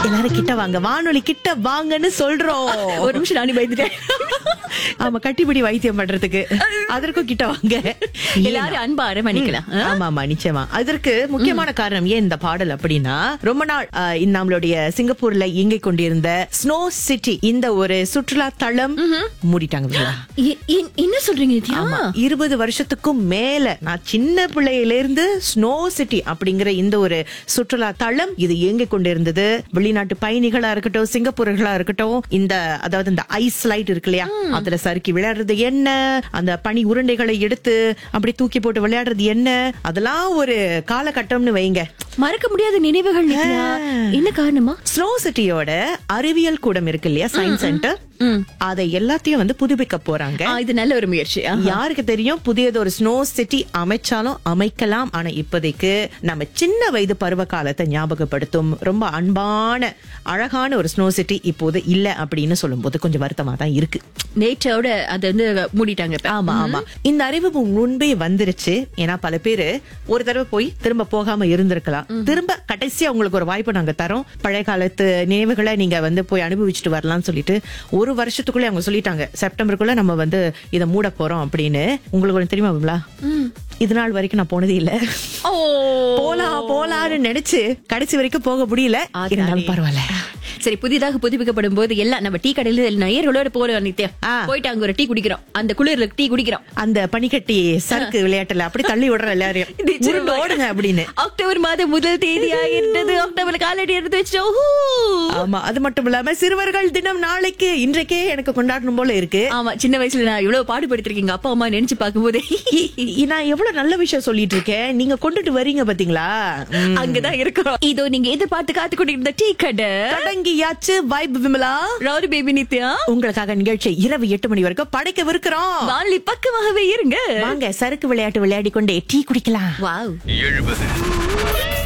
எல்லாரும் கிட்ட வாங்க வானொலி கிட்ட வாங்கன்னு சொல்றோம் ஒரு நிமிஷம் நானே பயந்துட்டேன் ஆமா கட்டிப்பிடி வைத்தியம் பண்றதுக்கு அதற்கும் கிட்ட வாங்க எல்லாரும் அன்பா அரவணைக்கலாம் ஆ? ஆமா ஆமா நிச்சயமா அதற்கு முக்கியமான காரணம் ஏன் இந்த பாடல் அப்படின்னா ரொம்ப நாள் ஆஹ், இந்த நம்மளுடைய சிங்கப்பூர்ல இயங்கிக் கொண்டிருந்த ஸ்னோ சிட்டி இந்த ஒரு சுற்றுலா தளம் மூடிட்டாங்க விமலா. எ- எ- என்ன சொல்றீங்க நித்யா ஆமா இருபது வருஷத்துக்கும் மேல நான் சின்ன பிள்ளையில இருந்து ஸ்னோ சிட்டி அப்படிங்கிற இந்த ஒரு சுற்றுலா தளம் இது இயங்கிக் கொண்டிருந்தது வெளிநாட்டு பயணிகளா இருக்கட்டும் சிங்கப்பூர்களா இருக்கட்டும் இந்த அதாவது இந்த ஐஸ் லைட் இருக்கு இல்லையா அதுல சறுக்கி விளையாடுறது என்ன அந்த பனி உருண்டைகளை எடுத்து அப்படி தூக்கி போட்டு விளையாடுறது என்ன அதெல்லாம் ஒரு காலகட்டம்னு வைங்க மறக்க முடியாத நினைவுகள் நித்யா என்ன காரணமா ஸ்னோ சிட்டியோட அறிவியல் கூடம் இருக்கு இல்லையா சயின்ஸ் சென்டர் அதை எல்லாத்தையும் வந்து புதுப்பிக்க போறாங்க ஆ, இது நல்ல ஒரு முயற்சி ஆ. யாருக்கு தெரியும் புதியது ஒரு ஸ்னோ சிட்டி அமைச்சாலும் அமைக்கலாம் ஆனா இப்போதைக்கு நம்ம சின்ன வயது பருவ காலத்தை ஞாபகப்படுத்தும் ரொம்ப அன்பான அழகான ஒரு ஸ்னோ சிட்டி இப்போது இல்ல அப்படின்னு சொல்லும்போது கொஞ்சம் வருத்தமா தான் இருக்கு நேற்றோட அதை வந்து மூடிட்டாங்க இப்ப. ஆமா ஆமா இந்த அறிவு முன்பே வந்துருச்சு ஏன்னா பல பேரு ஒரு தடவை போய் திரும்ப போகாம இருந்திருக்கலாம் திரும்ப கடைசியா உங்களுக்கு ஒரு வாய்ப்பு நாங்க தரோம் பழைய காலத்து நினைவுகளை நீங்க வந்து போய் அனுபவிச்சுட்டு வரலாம்னு சொல்லிட்டு ஒரு வருஷத்துக்குள்ளே அவங்க சொல்லிட்டாங்க செப்டம்பருக்குள்ள நம்ம வந்து இதை மூட போறோம் அப்படின்னு உங்களுக்கு ஒண்ணு தெரியுமா விமலா இது நாள் வரைக்கும் நான் போனதே இல்ல ஓ போலாம் போலான்னு நினைச்சு கடைசி வரைக்கும் போக முடியல இருந்தாலும் பரவாயில்ல சரி புதிதாக புதுப்பிக்கப்படும் போது எல்லாம் நம்ம டீ கடையில நேயர்களோட போறோம் நித்யா ஆ. போயிட்டு அங்க ஒரு டீ குடிக்கிறோம் அந்த குளிர்ல டீ குடிக்கிறோம் அந்த பனிக்கட்டி சறுக்கு விளையாட்டுல அப்படி தள்ளி விடுற எல்லாரையும் உருண்டு ஓடுங்க அப்படின்னு அக்டோபர் மாதம் முதல் தேதி ஆகின்றது அக்டோபர் காலடி எடுத்து வச்சோம் ஹூ. ஆமா அது மட்டும் இல்லாம சிறுவர்கள் தினம் நாளைக்கு இன்றைக்கே எனக்கு கொண்டாடணும் போல இருக்கு ஆமா சின்ன வயசுல நான் எவ்வளவு பாடுபடுத்திருக்கீங்க அப்பா அம்மா நினைச்சு பார்க்கும்போது இ- நான் எவ்வளவு நல்ல விஷயம் சொல்லிட்டு இருக்கேன் நீங்க கொண்டுட்டு வரீங்க பாத்தீங்களா ம். அங்கதான் இருக்கிறோம் இதோ நீங்க எதிர்பார்த்து காத்து கொண்டிருந்த டீ கடை தொடங்கியாச்சு vibe Vimala rowdy baby Nithya உங்களுக்காக நிகழ்ச்சி இரவு எட்டு மணி வரைக்கும் படைக்கவிருக்கிறோம் வானொலி பக்கமாகவே இருங்க வாங்க சறுக்கு விளையாட்டு விளையாடி கொண்டே டீ குடிக்கலாம் வாவ் எழுபது